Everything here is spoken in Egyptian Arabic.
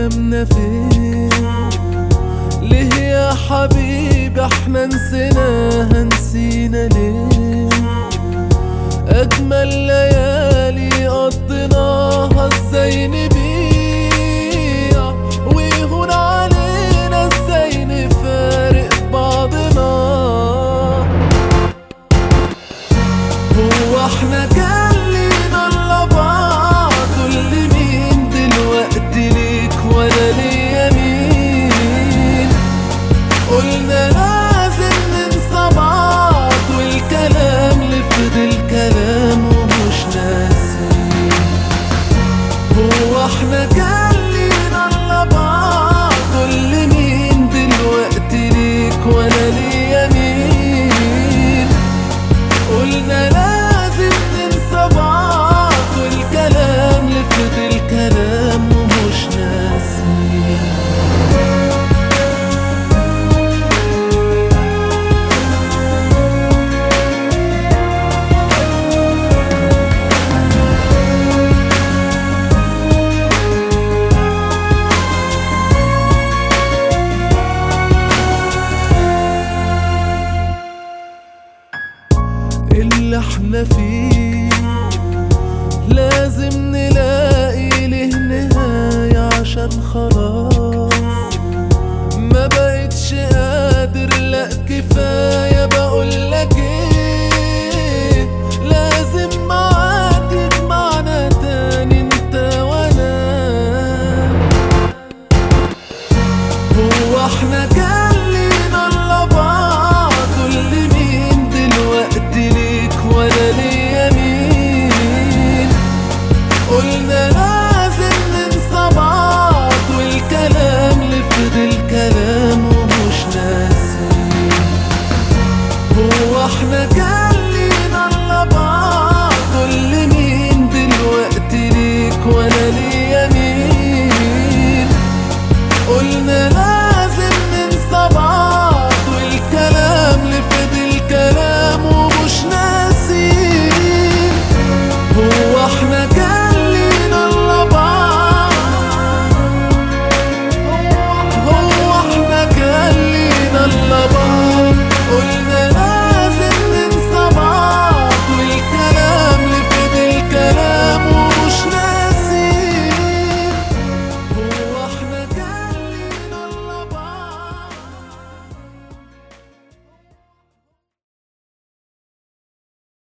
ايامنا فين ليه يا حبيبي احنا نسيناها نسينا ليه اجمل ليالي قضيناها ازاي نبيع ويهون علينا ازاي نفارق بعضنا هو احنا كان لينا الا بعض واللي مين دلوقتي ليك ولا ليا مين قلنا لازم ننسى بعض والكلام لفضل كلام ومش ناسي هو احنا كان لينا الا بعض واللي مين دلوقتي ليك ولا ليا مين قلنا لازم ننسى بعض والكلام لفضل كلام ومش ناسي اللي احنا فيه لازم نلاقي له نهاية عشان خلاص ما بقتش قادر لا كفاية بقولك ايه لازم معاك يجمعنا تاني انت وانا هو احنا كان لينا الا بعض واللي مين دلوقتي ليك ولا ليا مين قلنا لا